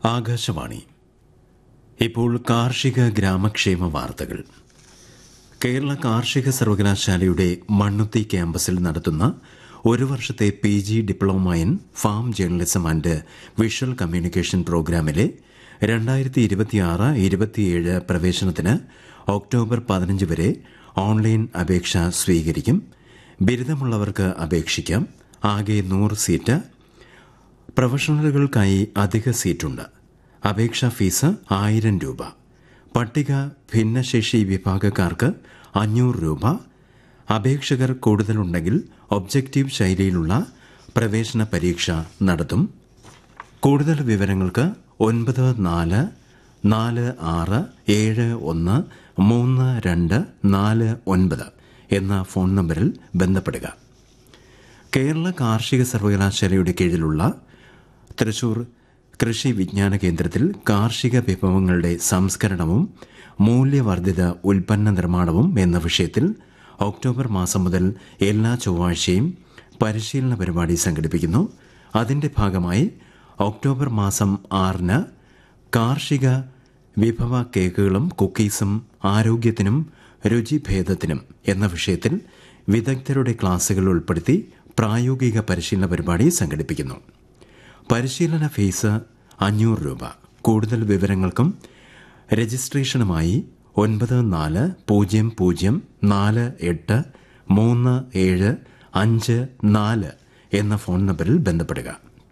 ആകാശവാണി ഇപ്പോൾ കാർഷിക ഗ്രാമക്ഷേമ വാർത്തകൾ കേരള കാർഷിക സർവകലാശാലയുടെ മണ്ണുത്തി ക്യാമ്പസിൽ നടത്തുന്ന ഒരു വർഷത്തെ P G diploma in farm journalism and visual communication പ്രോഗ്രാമിലെ രണ്ടായിരത്തി ഇരുപത്തിയാറ് ഇരുപത്തിയേഴ് പ്രവേശനത്തിന് ഒക്ടോബർ പതിനഞ്ച് വരെ ഓൺലൈൻ അപേക്ഷ സ്വീകരിക്കും ബിരുദമുള്ളവർക്ക് അപേക്ഷിക്കാം ആകെ നൂറ് സീറ്റ് പ്രൊഫഷണലുകൾക്കായി അധിക സീറ്റുണ്ട് അപേക്ഷാ ഫീസ് ആയിരം രൂപ പട്ടിക ഭിന്നശേഷി വിഭാഗക്കാർക്ക് അഞ്ഞൂറ് രൂപ അപേക്ഷകർ കൂടുതലുണ്ടെങ്കിൽ ഒബ്ജക്റ്റീവ് ശൈലിയിലുള്ള പ്രവേശന പരീക്ഷ നടത്തും കൂടുതൽ വിവരങ്ങൾക്ക് ഒൻപത് നാല് നാല് ആറ് ഏഴ് ഒന്ന് മൂന്ന് രണ്ട് നാല് ഒൻപത് എന്ന ഫോൺ നമ്പറിൽ ബന്ധപ്പെടുക കേരള കാർഷിക സർവകലാശാലയുടെ കീഴിലുള്ള തൃശൂർ കൃഷി വിജ്ഞാന കേന്ദ്രത്തിൽ കാർഷിക വിഭവങ്ങളുടെ സംസ്കരണവും മൂല്യവർദ്ധിത ഉൽപ്പന്ന നിർമ്മാണവും എന്ന വിഷയത്തിൽ ഒക്ടോബർ മാസം മുതൽ എല്ലാ ചൊവ്വാഴ്ചയും പരിശീലന പരിപാടി സംഘടിപ്പിക്കുന്നു അതിന്റെ ഭാഗമായി ഒക്ടോബർ മാസം ആറിന് കാർഷിക വിഭവ കേക്കുകളും കുക്കീസും ആരോഗ്യത്തിനും രുചിഭേദത്തിനും എന്ന വിഷയത്തിൽ വിദഗ്ധരുടെ ക്ലാസുകൾ ഉൾപ്പെടുത്തി പ്രായോഗിക പരിശീലന പരിപാടി സംഘടിപ്പിക്കുന്നു പരിശീലന ഫീസ് അഞ്ഞൂറ് രൂപ കൂടുതൽ വിവരങ്ങൾക്കും രജിസ്ട്രേഷനുമായി ഒൻപത് നാല് പൂജ്യം പൂജ്യം നാല് എട്ട് മൂന്ന് ഏഴ് അഞ്ച് നാല് എന്ന ഫോൺ നമ്പറിൽ ബന്ധപ്പെടുക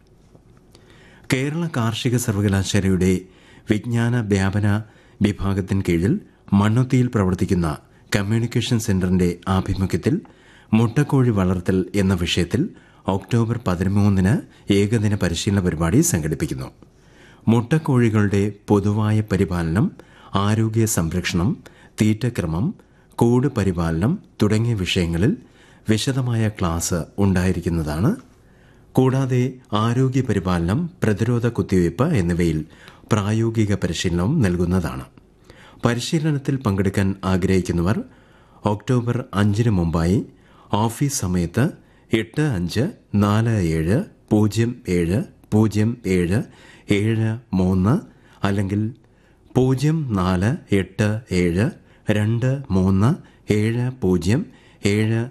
കേരള കാർഷിക സർവകലാശാലയുടെ വിജ്ഞാന വ്യാപന വിഭാഗത്തിന് കീഴിൽ മണ്ണുത്തിയിൽ പ്രവർത്തിക്കുന്ന കമ്മ്യൂണിക്കേഷൻ സെന്ററിന്റെ ആഭിമുഖ്യത്തിൽ മുട്ടക്കോഴി വളർത്തൽ എന്ന വിഷയത്തിൽ ഒക്ടോബർ പതിമൂന്നിന് ഏകദിന പരിശീലന പരിപാടി സംഘടിപ്പിക്കുന്നു മുട്ടക്കോഴികളുടെ പൊതുവായ പരിപാലനം ആരോഗ്യ സംരക്ഷണം തീറ്റക്രമം കൂട് പരിപാലനം തുടങ്ങിയ വിഷയങ്ങളിൽ വിശദമായ ക്ലാസ് ഉണ്ടായിരിക്കുന്നതാണ് കൂടാതെ ആരോഗ്യ പരിപാലനം പ്രതിരോധ കുത്തിവയ്പ് എന്നിവയിൽ പ്രായോഗിക പരിശീലനവും നൽകുന്നതാണ് പരിശീലനത്തിൽ പങ്കെടുക്കാൻ ആഗ്രഹിക്കുന്നവർ ഒക്ടോബർ അഞ്ചിന് മുമ്പായി ഓഫീസ് സമയത്ത് എട്ട് അഞ്ച് നാല് ഏഴ് പൂജ്യം ഏഴ് പൂജ്യം ഏഴ് ഏഴ് മൂന്ന് അല്ലെങ്കിൽ പൂജ്യം നാല് എട്ട് ഏഴ് രണ്ട് മൂന്ന് ഏഴ് പൂജ്യം ഏഴ്